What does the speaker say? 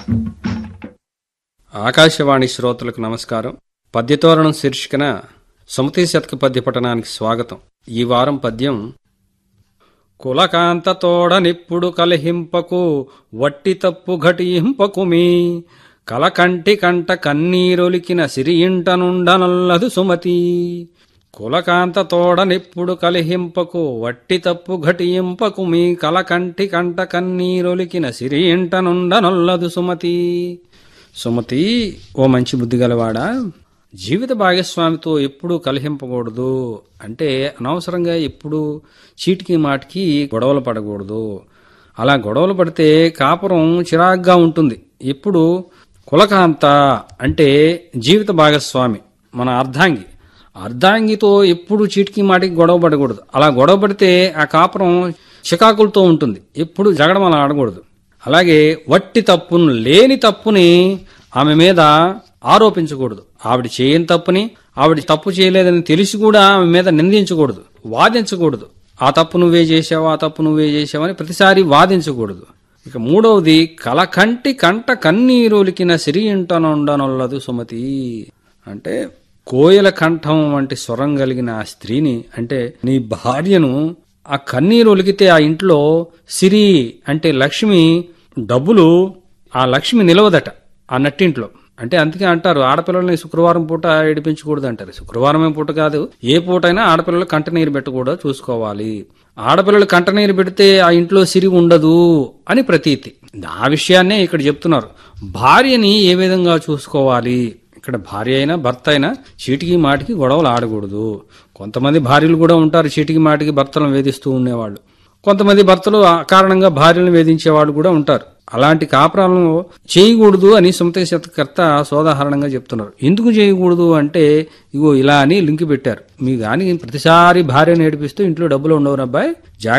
ఆకాశవాణి శ్రోతలకు నమస్కారం పద్యతోరణం శీర్షికన సుమతి శతక పద్య పఠనానికి స్వాగతం ఈ వారం పద్యం కులకాంత తోడనిప్పుడు కలహింపకు వట్టి తప్పు ఘటింపకుమి కలకంటి కంట కన్నీరొలికిన సిరియింట నుండనల్లదు సుమతి కులకాంత తోడనిప్పుడు కలిహింపకు వట్టి తప్పు ఘటింపకుమి కలకంటి కంట కన్నీరొలికిన సిరియింట నుండనొల్లదు సుమతి సుమతి ఓ మంచి బుద్ధి గలవాడా జీవిత భాగస్వామితో ఎప్పుడూ కలహింపకూడదు అంటే అనవసరంగా ఎప్పుడు చీటికి మాటికి గొడవలు పడకూడదు అలా గొడవలు పడితే కాపురం చిరాగ్గా ఉంటుంది ఎప్పుడు కులకాంత అంటే జీవిత భాగస్వామి మన అర్ధాంగి అర్ధాంగితో ఎప్పుడు చీటికి మాటికి గొడవ పడకూడదు అలా గొడవ పడితే ఆ కాపురం చికాకులతో ఉంటుంది ఎప్పుడు జగడం అలా ఆడకూడదు అలాగే వట్టి తప్పును లేని తప్పుని ఆమె మీద ఆరోపించకూడదు ఆవిడ చేయని తప్పుని ఆవిడ తప్పు చేయలేదని తెలిసి కూడా ఆమె మీద నిందించకూడదు వాదించకూడదు ఆ తప్పు నువ్వే చేసావు ఆ తప్పు నువ్వే చేసావని ప్రతిసారి వాదించకూడదు ఇక మూడవది కలకంటి కంట కన్నీరులికిన సిరి ఇంటనుండనొల్లదు సుమతి అంటే కోయల కంఠం వంటి స్వరం కలిగిన ఆ స్త్రీని అంటే నీ భార్యను ఆ కన్నీరు ఒలికితే ఆ ఇంట్లో సిరి అంటే లక్ష్మి డబ్బులు ఆ లక్ష్మి నిలవదట ఆ నట్టింట్లో అంటే అందుకే అంటారు ఆడపిల్లల్ని శుక్రవారం పూట ఏడిపించకూడదు అంటారు శుక్రవారమే పూట కాదు ఏ పూటైనా ఆడపిల్లలు కంటనీరు పెట్టకూడదు చూసుకోవాలి ఆడపిల్లలు కంటనీరు పెడితే ఆ ఇంట్లో సిరి ఉండదు అని ప్రతీతి ఆ విషయాన్నే ఇక్కడ చెప్తున్నారు భార్యని ఏ విధంగా చూసుకోవాలి ఇక్కడ భార్య అయినా భర్త అయినా చీటికి మాటికి గొడవలు ఆడకూడదు కొంతమంది భార్యలు కూడా ఉంటారు చీటికి మాటికి భర్తలను వేధిస్తూ ఉండేవాళ్ళు కొంతమంది భర్తలు అకారణంగా భార్యలను వేధించే వాళ్ళు కూడా ఉంటారు అలాంటి కాపురాలను చేయకూడదు అని సుమతి శతకర్త సోదాహరణంగా చెప్తున్నారు ఎందుకు చేయకూడదు అంటే ఇగో ఇలా అని లింక్ పెట్టారు మీ కానీ ప్రతిసారి భార్యను ఏడిపిస్తూ ఇంట్లో డబ్బులు ఉండవు అబ్బాయి